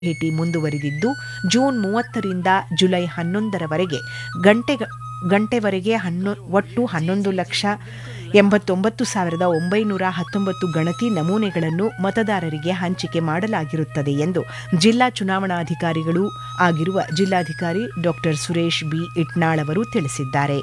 ಭೇಟಿ ಮುಂದುವರಿದಿದ್ದು ಜೂನ್ ಮೂವತ್ತರಿಂದ ಜುಲೈ ಹನ್ನೊಂದರವರೆಗೆ ಗಂಟೆ ಗಂಟೆವರೆಗೆ ಹನ್ನೊ ಒಟ್ಟು ಹನ್ನೊಂದು ಲಕ್ಷ ಎಂಬತ್ತೊಂಬತ್ತು ಸಾವಿರದ ಒಂಬೈನೂರ ಹತ್ತೊಂಬತ್ತು ಗಣತಿ ನಮೂನೆಗಳನ್ನು ಮತದಾರರಿಗೆ ಹಂಚಿಕೆ ಮಾಡಲಾಗಿರುತ್ತದೆ ಎಂದು ಜಿಲ್ಲಾ ಚುನಾವಣಾಧಿಕಾರಿಗಳೂ ಆಗಿರುವ ಜಿಲ್ಲಾಧಿಕಾರಿ ಡಾ ಸುರೇಶ್ ಬಿ ಇಟ್ನಾಳ್ ಅವರು ತಿಳಿಸಿದ್ದಾರೆ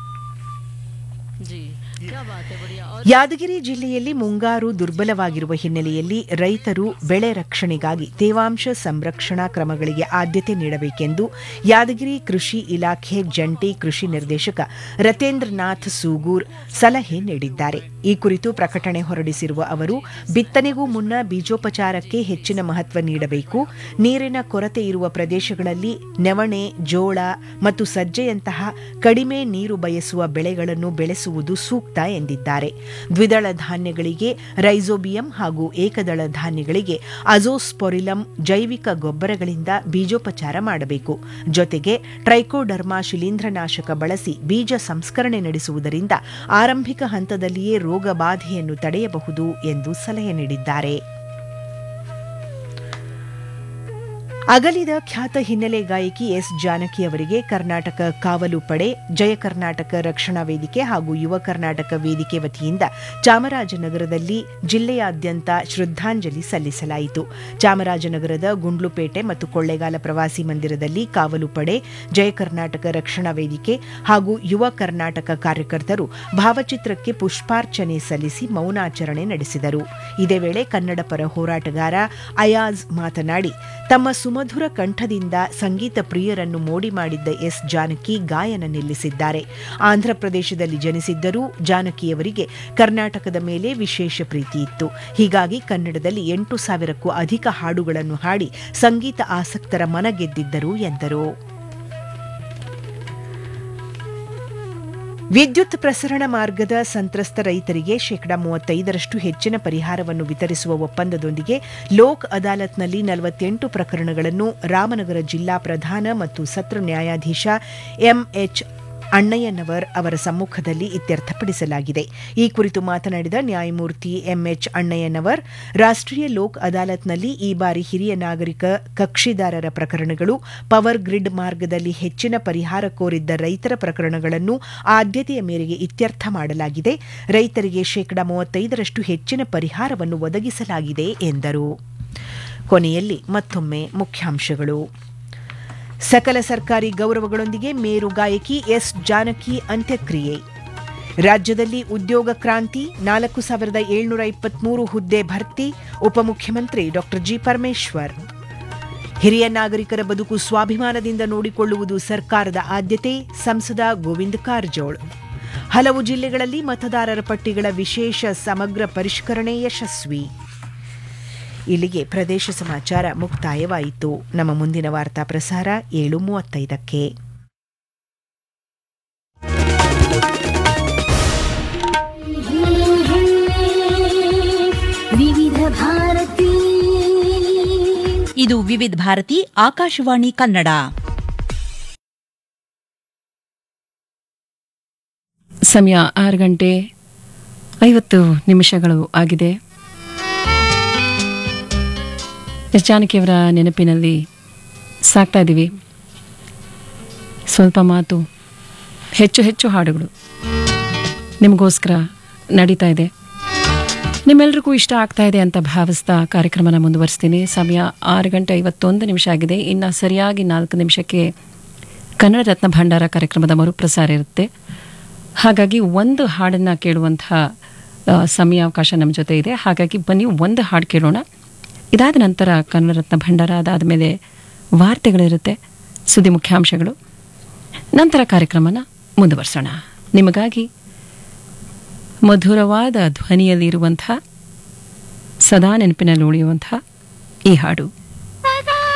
जी क्या बात है बढ़िया और ಯಾದಗಿರಿ ಜಿಲ್ಲೆಯಲ್ಲಿ ಮುಂಗಾರು ದುರ್ಬಲವಾಗಿರುವ ಹಿನ್ನೆಲೆಯಲ್ಲಿ ರೈತರು ಬೆಳೆ ರಕ್ಷಣೆಗಾಗಿ ತೇವಾಂಶ ಸಂರಕ್ಷಣಾ ಕ್ರಮಗಳಿಗೆ ಆದ್ಯತೆ ನೀಡಬೇಕೆಂದು ಯಾದಗಿರಿ ಕೃಷಿ ಇಲಾಖೆ ಜಂಟಿ ಕೃಷಿ ನಿರ್ದೇಶಕ ರತೇಂದ್ರನಾಥ್ ಸೂಗೂರ್ ಸಲಹೆ ನೀಡಿದ್ದಾರೆ ಈ ಕುರಿತು ಪ್ರಕಟಣೆ ಹೊರಡಿಸಿರುವ ಅವರು ಬಿತ್ತನೆಗೂ ಮುನ್ನ ಬೀಜೋಪಚಾರಕ್ಕೆ ಹೆಚ್ಚಿನ ಮಹತ್ವ ನೀಡಬೇಕು ನೀರಿನ ಕೊರತೆ ಇರುವ ಪ್ರದೇಶಗಳಲ್ಲಿ ನೆವಣೆ ಜೋಳ ಮತ್ತು ಸಜ್ಜೆಯಂತಹ ಕಡಿಮೆ ನೀರು ಬಯಸುವ ಬೆಳೆಗಳನ್ನು ಬೆಳೆಸುವುದು ಸೂಕ್ತ ಎಂದಿದ್ದಾರೆ ದ್ವಿದಳ ಧಾನ್ಯಗಳಿಗೆ ರೈಸೋಬಿಯಂ ಹಾಗೂ ಏಕದಳ ಧಾನ್ಯಗಳಿಗೆ ಅಜೋಸ್ಪೊರಿಲಂ ಜೈವಿಕ ಗೊಬ್ಬರಗಳಿಂದ ಬೀಜೋಪಚಾರ ಮಾಡಬೇಕು ಜೊತೆಗೆ ಟ್ರೈಕೋಡರ್ಮಾ ಶಿಲೀಂಧ್ರನಾಶಕ ಬಳಸಿ ಬೀಜ ಸಂಸ್ಕರಣೆ ನಡೆಸುವುದರಿಂದ ಆರಂಭಿಕ ಹಂತದಲ್ಲಿಯೇ ರೋಗ ಬಾಧೆಯನ್ನು ತಡೆಯಬಹುದು ಎಂದು ಸಲಹೆ ನೀಡಿದ್ದಾರೆ ಅಗಲಿದ ಖ್ಯಾತ ಹಿನ್ನೆಲೆ ಗಾಯಕಿ ಎಸ್ ಜಾನಕಿ ಅವರಿಗೆ ಕರ್ನಾಟಕ ಕಾವಲು ಪಡೆ ಜಯ ಕರ್ನಾಟಕ ರಕ್ಷಣಾ ವೇದಿಕೆ ಹಾಗೂ ಯುವ ಕರ್ನಾಟಕ ವೇದಿಕೆ ವತಿಯಿಂದ ಚಾಮರಾಜನಗರದಲ್ಲಿ ಜಿಲ್ಲೆಯಾದ್ಯಂತ ಶ್ರದ್ಧಾಂಜಲಿ ಸಲ್ಲಿಸಲಾಯಿತು ಚಾಮರಾಜನಗರದ ಗುಂಡ್ಲುಪೇಟೆ ಮತ್ತು ಕೊಳ್ಳೇಗಾಲ ಪ್ರವಾಸಿ ಮಂದಿರದಲ್ಲಿ ಕಾವಲು ಪಡೆ ಜಯ ಕರ್ನಾಟಕ ರಕ್ಷಣಾ ವೇದಿಕೆ ಹಾಗೂ ಯುವ ಕರ್ನಾಟಕ ಕಾರ್ಯಕರ್ತರು ಭಾವಚಿತ್ರಕ್ಕೆ ಪುಷ್ಪಾರ್ಚನೆ ಸಲ್ಲಿಸಿ ಮೌನಾಚರಣೆ ನಡೆಸಿದರು ಇದೇ ವೇಳೆ ಕನ್ನಡ ಪರ ಹೋರಾಟಗಾರ ಅಯಾಜ್ ಮಾತನಾಡಿ ತಮ್ಮ ಸುಮಧುರ ಕಂಠದಿಂದ ಸಂಗೀತ ಪ್ರಿಯರನ್ನು ಮೋಡಿ ಮಾಡಿದ್ದ ಎಸ್ ಜಾನಕಿ ಗಾಯನ ನಿಲ್ಲಿಸಿದ್ದಾರೆ ಆಂಧ್ರಪ್ರದೇಶದಲ್ಲಿ ಜನಿಸಿದ್ದರೂ ಜಾನಕಿಯವರಿಗೆ ಕರ್ನಾಟಕದ ಮೇಲೆ ವಿಶೇಷ ಪ್ರೀತಿ ಇತ್ತು ಹೀಗಾಗಿ ಕನ್ನಡದಲ್ಲಿ ಎಂಟು ಸಾವಿರಕ್ಕೂ ಅಧಿಕ ಹಾಡುಗಳನ್ನು ಹಾಡಿ ಸಂಗೀತ ಆಸಕ್ತರ ಮನ ಗೆದ್ದಿದ್ದರು ಎಂದರು ವಿದ್ಯುತ್ ಪ್ರಸರಣ ಮಾರ್ಗದ ಸಂತ್ರಸ್ತ ರೈತರಿಗೆ ಶೇಕಡಾ ಮೂವತ್ತೈದರಷ್ಟು ಹೆಚ್ಚಿನ ಪರಿಹಾರವನ್ನು ವಿತರಿಸುವ ಒಪ್ಪಂದದೊಂದಿಗೆ ಲೋಕ್ ಅದಾಲತ್ನಲ್ಲಿ ನಲವತ್ತೆಂಟು ಪ್ರಕರಣಗಳನ್ನು ರಾಮನಗರ ಜಿಲ್ಲಾ ಪ್ರಧಾನ ಮತ್ತು ಸತ್ರ ನ್ಯಾಯಾಧೀಶ ಎಂಎಚ್ ಅಣ್ಣಯ್ಯನವರ್ ಅವರ ಸಮ್ಮುಖದಲ್ಲಿ ಇತ್ಯರ್ಥಪಡಿಸಲಾಗಿದೆ ಈ ಕುರಿತು ಮಾತನಾಡಿದ ನ್ಯಾಯಮೂರ್ತಿ ಎಂಎಚ್ ಅಣ್ಣಯ್ಯನವರ್ ರಾಷ್ಟ್ರೀಯ ಲೋಕ್ ಅದಾಲತ್ನಲ್ಲಿ ಈ ಬಾರಿ ಹಿರಿಯ ನಾಗರಿಕ ಕಕ್ಷಿದಾರರ ಪ್ರಕರಣಗಳು ಪವರ್ ಗ್ರಿಡ್ ಮಾರ್ಗದಲ್ಲಿ ಹೆಚ್ಚಿನ ಪರಿಹಾರ ಕೋರಿದ್ದ ರೈತರ ಪ್ರಕರಣಗಳನ್ನು ಆದ್ಯತೆಯ ಮೇರೆಗೆ ಇತ್ಯರ್ಥ ಮಾಡಲಾಗಿದೆ ರೈತರಿಗೆ ಶೇಕಡಾ ಮೂವತ್ತೈದರಷ್ಟು ಹೆಚ್ಚಿನ ಪರಿಹಾರವನ್ನು ಒದಗಿಸಲಾಗಿದೆ ಎಂದರು ಕೊನೆಯಲ್ಲಿ ಮತ್ತೊಮ್ಮೆ ಮುಖ್ಯಾಂಶಗಳು ಸಕಲ ಸರ್ಕಾರಿ ಗೌರವಗಳೊಂದಿಗೆ ಮೇರು ಗಾಯಕಿ ಎಸ್ ಜಾನಕಿ ಅಂತ್ಯಕ್ರಿಯೆ ರಾಜ್ಯದಲ್ಲಿ ಉದ್ಯೋಗ ಕ್ರಾಂತಿ ನಾಲ್ಕು ಸಾವಿರದ ಏಳ್ನೂರ ಇಪ್ಪತ್ಮೂರು ಹುದ್ದೆ ಭರ್ತಿ ಉಪಮುಖ್ಯಮಂತ್ರಿ ಡಾ ಜಿ ಪರಮೇಶ್ವರ್ ಹಿರಿಯ ನಾಗರಿಕರ ಬದುಕು ಸ್ವಾಭಿಮಾನದಿಂದ ನೋಡಿಕೊಳ್ಳುವುದು ಸರ್ಕಾರದ ಆದ್ಯತೆ ಸಂಸದ ಗೋವಿಂದ ಕಾರಜೋಳ್ ಹಲವು ಜಿಲ್ಲೆಗಳಲ್ಲಿ ಮತದಾರರ ಪಟ್ಟಿಗಳ ವಿಶೇಷ ಸಮಗ್ರ ಪರಿಷ್ಕರಣೆ ಯಶಸ್ವಿ ಇಲ್ಲಿಗೆ ಪ್ರದೇಶ ಸಮಾಚಾರ ಮುಕ್ತಾಯವಾಯಿತು ನಮ್ಮ ಮುಂದಿನ ವಾರ್ತಾ ಪ್ರಸಾರ ಏಳು ಮೂವತ್ತೈದಕ್ಕೆ ವಿವಿಧ ಭಾರತಿ ಇದು ವಿವಿಧ ಭಾರತಿ ಆಕಾಶವಾಣಿ ಕನ್ನಡ ಸಮಯ ಆರು ಗಂಟೆ ಐವತ್ತು ನಿಮಿಷಗಳು ಆಗಿದೆ ಎಸ್ ಜಾನಕಿಯವರ ನೆನಪಿನಲ್ಲಿ ಸಾಕ್ತಾ ಇದ್ದೀವಿ ಸ್ವಲ್ಪ ಮಾತು ಹೆಚ್ಚು ಹೆಚ್ಚು ಹಾಡುಗಳು ನಿಮಗೋಸ್ಕರ ನಡೀತಾ ಇದೆ ನಿಮ್ಮೆಲ್ರಿಗೂ ಇಷ್ಟ ಆಗ್ತಾ ಇದೆ ಅಂತ ಭಾವಿಸ್ತಾ ಕಾರ್ಯಕ್ರಮನ ಮುಂದುವರಿಸ್ತೀನಿ ಸಮಯ ಆರು ಗಂಟೆ ಐವತ್ತೊಂದು ನಿಮಿಷ ಆಗಿದೆ ಇನ್ನು ಸರಿಯಾಗಿ ನಾಲ್ಕು ನಿಮಿಷಕ್ಕೆ ಕನ್ನಡ ರತ್ನ ಭಂಡಾರ ಕಾರ್ಯಕ್ರಮದ ಮರುಪ್ರಸಾರ ಇರುತ್ತೆ ಹಾಗಾಗಿ ಒಂದು ಹಾಡನ್ನು ಕೇಳುವಂತಹ ಆ, ಸಮಯಾವಕಾಶ ನಮ್ಮ ಜೊತೆ ಇದೆ ಹಾಗಾಗಿ ಬನ್ನಿ ಒಂದು ಹಾಡು ಕೇಳೋಣ ಇದಾದ ನಂತರ ಕನ್ನಡ ರತ್ನ ಭಂಡಾರ ಅದಾದ ಮೇಲೆ ವಾರ್ತೆಗಳಿರುತ್ತೆ ಸುದ್ದಿ ಮುಖ್ಯಾಂಶಗಳು ನಂತರ ಕಾರ್ಯಕ್ರಮನ ಮುಂದುವರಿಸೋಣ ನಿಮಗಾಗಿ ಮಧುರವಾದ ಧ್ವನಿಯಲ್ಲಿರುವಂಥ ಸದಾ ನೆನಪಿನಲ್ಲಿ ಉಳಿಯುವಂಥ ಈ ಹಾಡು